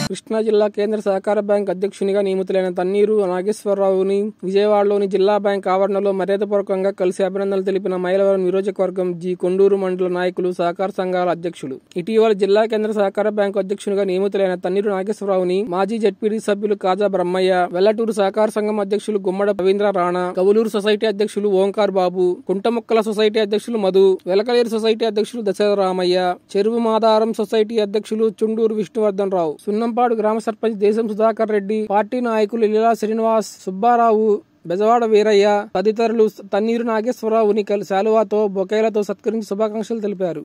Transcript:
కృష్ణా జిల్లా కేంద్ర సహకార బ్యాంక్ అధ్యక్షునిగా నియమితులైన తన్నీరు నాగేశ్వరరావుని విజయవాడలోని జిల్లా బ్యాంక్ ఆవరణలో మర్యాదపూర్వకంగా కలిసి అభినందనలు తెలిపిన మైలవరం నియోజకవర్గం జి కొండూరు మండల నాయకులు సహకార సంఘాల అధ్యక్షులు ఇటీవల జిల్లా కేంద్ర సహకార బ్యాంకు అధ్యక్షునిగా నియమితులైన తన్నీరు నాగేశ్వరరావుని మాజీ జడ్పీడీ సభ్యులు కాజా బ్రహ్మయ్య వెల్లటూరు సహకార సంఘం అధ్యక్షులు గుమ్మడ రవీంద్ర రాణా కవులూరు సొసైటీ అధ్యక్షులు ఓంకార్ బాబు కుంటముక్కల సొసైటీ అధ్యక్షులు మధు వెలకలేరు సొసైటీ అధ్యక్షులు దశరథ రామయ్య చెరువు మాదారం సొసైటీ అధ్యక్షులు చుండూరు విష్ణువర్ధన్ రావు సున్నంపాడు గ్రామ సర్పంచ్ దేశం సుధాకర్ రెడ్డి పార్టీ నాయకులు లీలా శ్రీనివాస్ సుబ్బారావు బెజవాడ వీరయ్య తదితరులు తన్నీరు నాగేశ్వరరావుని కలి- శాలువాతో బొకేలతో సత్కరించి శుభాకాంక్షలు తెలిపారు